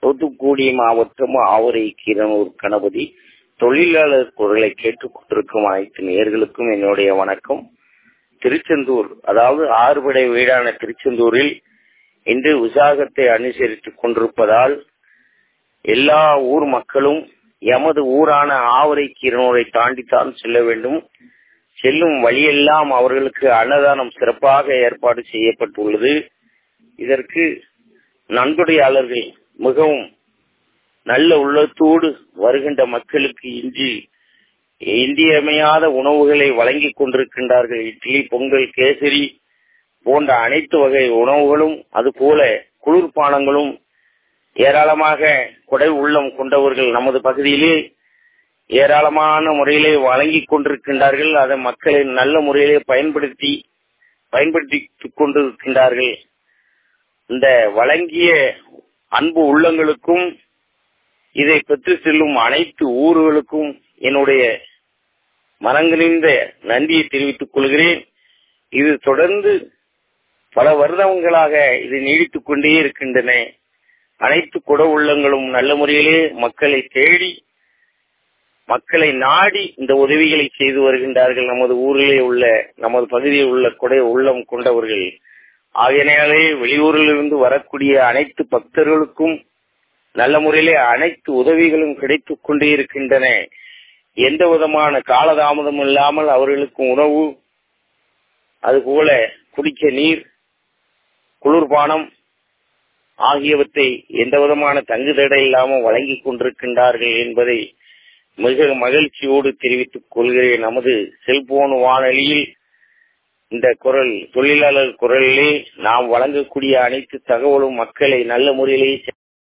தூத்துக்குடி மாவட்டம் ஆவரை கீரனூர் கணபதி தொழிலாளர் குரலை கேட்டுக் கொண்டிருக்கும் அனைத்து நேர்களுக்கும் என்னுடைய வணக்கம் திருச்செந்தூர் அதாவது ஆறுபடை வீடான திருச்செந்தூரில் இன்று விசாகத்தை அனுசரித்துக் கொண்டிருப்பதால் எல்லா ஊர் மக்களும் எமது ஊரான ஆவரை கீரனூரை தாண்டித்தான் செல்ல வேண்டும் செல்லும் வழியெல்லாம் அவர்களுக்கு அன்னதானம் சிறப்பாக ஏற்பாடு செய்யப்பட்டுள்ளது இதற்கு நன்கொடையாளர்கள் மிகவும் நல்ல உள்ளத்தோடு வருகின்ற மக்களுக்கு இன்று இன்றியமையாத உணவுகளை வழங்கிக் கொண்டிருக்கின்றார்கள் இட்லி பொங்கல் கேசரி போன்ற அனைத்து வகை உணவுகளும் அதுபோல குளிர்பானங்களும் ஏராளமாக கொடை உள்ளம் கொண்டவர்கள் நமது பகுதியிலே ஏராளமான முறையிலே வழங்கிக் கொண்டிருக்கின்றார்கள் அதை மக்களை நல்ல முறையிலே பயன்படுத்தி பயன்படுத்திக் கொண்டிருக்கின்றார்கள் இந்த வழங்கிய அன்பு உள்ளங்களுக்கும் இதை பெற்று செல்லும் அனைத்து ஊர்களுக்கும் என்னுடைய மனங்களிந்த நன்றியை தெரிவித்துக் கொள்கிறேன் இது தொடர்ந்து பல வருடங்களாக இது நீடித்துக் கொண்டே இருக்கின்றன அனைத்து குட உள்ளங்களும் நல்ல முறையிலே மக்களை தேடி மக்களை நாடி இந்த உதவிகளை செய்து வருகின்றார்கள் நமது ஊரிலே உள்ள நமது பகுதியில் உள்ள கொடை உள்ளம் கொண்டவர்கள் ஆகையினாலே வெளியூரில் இருந்து வரக்கூடிய அனைத்து பக்தர்களுக்கும் நல்ல முறையிலே அனைத்து உதவிகளும் கிடைத்துக் கொண்டே இருக்கின்றன எந்த விதமான காலதாமதம் இல்லாமல் அவர்களுக்கு உணவு அதுபோல குடிக்க நீர் குளிர்பானம் ஆகியவற்றை எந்த விதமான தங்குதடை இல்லாமல் வழங்கிக் கொண்டிருக்கின்றார்கள் என்பதை மிக மகிழ்ச்சியோடு தெரிவித்துக் கொள்கிறேன் நமது செல்போன் வானொலியில் இந்த குரல் தொழிலாளர் குரலிலே நாம் வழங்கக்கூடிய அனைத்து தகவலும் மக்களை நல்ல முறையிலே